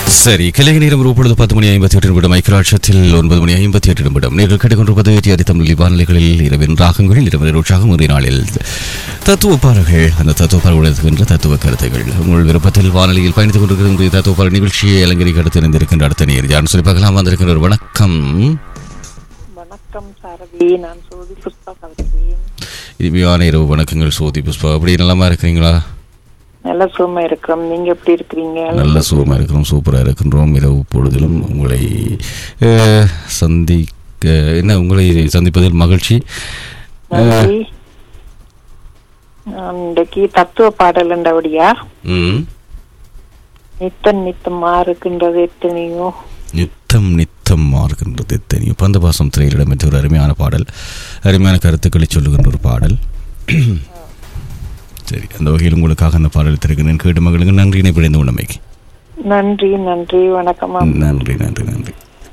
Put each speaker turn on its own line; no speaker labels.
சரி கிளை நேரம் இப்பொழுது பத்து மணி ஐம்பத்தி எட்டு நிமிடம் ஐக்கியராட்சத்தில் ஒன்பது மணி ஐம்பத்தி எட்டு நிமிடம் நீங்கள் கேட்டுக்கொண்டிருப்பது தியாதி தமிழ் வானிலைகளில் இரவின் ராகங்கள் இரவு உற்சாகம் ஒரு நாளில் தத்துவ பாடல்கள் அந்த தத்துவ பாடல்கள் தத்துவ கருத்துகள் உங்கள் விருப்பத்தில் வானொலியில் பயணித்துக் கொண்டிருக்கிற இந்த தத்துவ பாடல் நிகழ்ச்சியை அலங்கரிக்க அடுத்து இணைந்திருக்கின்ற அடுத்த நேர் யாரும் சொல்லி பார்க்கலாம் வந்திருக்கிற ஒரு வணக்கம்
வணக்கம் சாரதி நான் சோதி புஷ்பா கவிதையின்
இனிமையான இரவு வணக்கங்கள் சோதி புஷ்பா அப்படி நலமா இருக்கிறீங்களா
நல்ல சுகமா இருக்கிறோம் நீங்க எப்படி இருக்கிறீங்க
நல்ல சுகமாக இருக்கிறோம் சூப்பராக இருக்கின்றோம் இரவு பொழுதிலும் உங்களை அஹ், சந்திக்க என்ன உங்களை சந்திப்பதில் மகிழ்ச்சி
நன்றி நான் இன்றைக்கு தத்துவ பாடல் என்றபடியா
ம்.
நித்தம் நித்தமா இருக்கின்றது எத்தனையோ
நித்தம் நித்தம் மாறுகின்றது எத்தனையோ பந்தபாசம் திரையில் இடம்பெற்ற ஒரு அருமையான பாடல் அருமையான கருத்துக்களை சொல்லுகின்ற ஒரு பாடல் சரி அந்த வகையில் உங்களுக்காக அந்த பாடல் திறக்கிறேன் கேட்டு மகளுக்கு நன்றி இணைப்பிடைந்து உண்மைக்கு
நன்றி நன்றி வணக்கமா
நன்றி நன்றி நன்றி